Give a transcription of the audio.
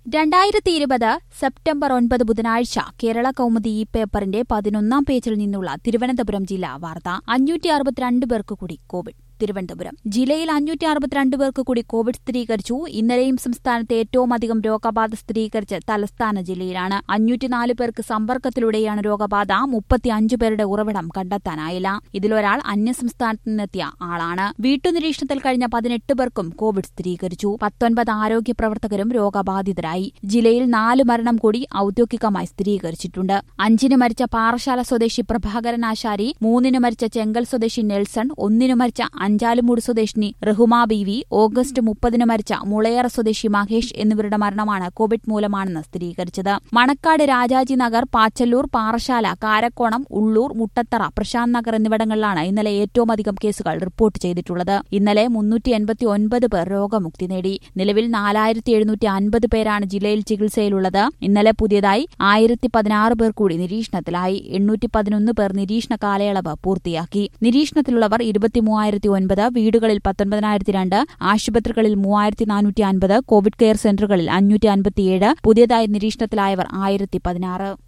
രണ്ടായിരത്തി ഇരുപത് സെപ്റ്റംബർ ഒൻപത് ബുധനാഴ്ച കേരള കൗമുദി ഈ പേപ്പറിന്റെ പതിനൊന്നാം പേജിൽ നിന്നുള്ള തിരുവനന്തപുരം ജില്ലാ വാർത്ത അഞ്ഞൂറ്റി അറുപത്തിരണ്ട് പേർക്ക് കൂടി കോവിഡ് തിരുവനന്തപുരം ജില്ലയിൽ അഞ്ഞൂറ്റി അറുപത്തിരണ്ട് പേർക്ക് കൂടി കോവിഡ് സ്ഥിരീകരിച്ചു ഇന്നലെയും സംസ്ഥാനത്ത് ഏറ്റവും അധികം രോഗബാധ സ്ഥിരീകരിച്ച് തലസ്ഥാന ജില്ലയിലാണ് അഞ്ഞൂറ്റിനാല് പേർക്ക് സമ്പർക്കത്തിലൂടെയാണ് രോഗബാധ മുപ്പത്തിയഞ്ചു പേരുടെ ഉറവിടം കണ്ടെത്താനായില്ല ഇതിലൊരാൾ അന്യസംസ്ഥാനത്ത് നിന്നെത്തിയ ആളാണ് വീട്ടുനിരീക്ഷണത്തിൽ കഴിഞ്ഞ പതിനെട്ട് പേർക്കും കോവിഡ് സ്ഥിരീകരിച്ചു പത്തൊൻപത് ആരോഗ്യ പ്രവർത്തകരും രോഗബാധിതരായി ജില്ലയിൽ നാല് മരണം കൂടി ഔദ്യോഗികമായി സ്ഥിരീകരിച്ചിട്ടുണ്ട് അഞ്ചിന് മരിച്ച പാറശാല സ്വദേശി പ്രഭാകരൻ ആശാരി മൂന്നിന് മരിച്ച ചെങ്കൽ സ്വദേശി നെൽസൺ ഒന്നിനു മരിച്ച അഞ്ചാലുമൂട് സ്വദേശിനി റഹുമാ ബീവി ഓഗസ്റ്റ് മുപ്പതിന് മരിച്ച മുളയറ സ്വദേശി മഹേഷ് എന്നിവരുടെ മരണമാണ് കോവിഡ് മൂലമാണെന്ന് സ്ഥിരീകരിച്ചത് മണക്കാട് രാജാജി നഗർ പാച്ചല്ലൂർ പാറശാല കാരക്കോണം ഉള്ളൂർ മുട്ടത്തറ പ്രശാന്ത് നഗർ എന്നിവിടങ്ങളിലാണ് ഇന്നലെ ഏറ്റവും അധികം കേസുകൾ റിപ്പോർട്ട് ചെയ്തിട്ടുള്ളത് ഇന്നലെ മുന്നൂറ്റി എൺപത്തി ഒൻപത് പേർ രോഗമുക്തി നേടി നിലവിൽ നാലായിരത്തി എഴുന്നൂറ്റി അൻപത് പേരാണ് ജില്ലയിൽ ചികിത്സയിലുള്ളത് ഇന്നലെ പുതിയതായി ആയിരത്തി പതിനാറ് പേർ കൂടി നിരീക്ഷണത്തിലായി എണ്ണൂറ്റി പതിനൊന്ന് പേർ നിരീക്ഷണ കാലയളവ് പൂർത്തിയാക്കി നിരീക്ഷണത്തിലുള്ളവർ ഇരുപത്തിമൂവായിരത്തി ഒൻപത് വീടുകളിൽ പത്തൊൻപതിനായിരത്തി രണ്ട് ആശുപത്രികളിൽ മൂവായിരത്തി നാനൂറ്റി അൻപത് കോവിഡ് കെയർ സെന്ററുകളിൽ അഞ്ഞൂറ്റി അൻപത്തിയേഴ് പുതിയതായി നിരീക്ഷണത്തിലായവർ ആയിരത്തി പതിനാറ്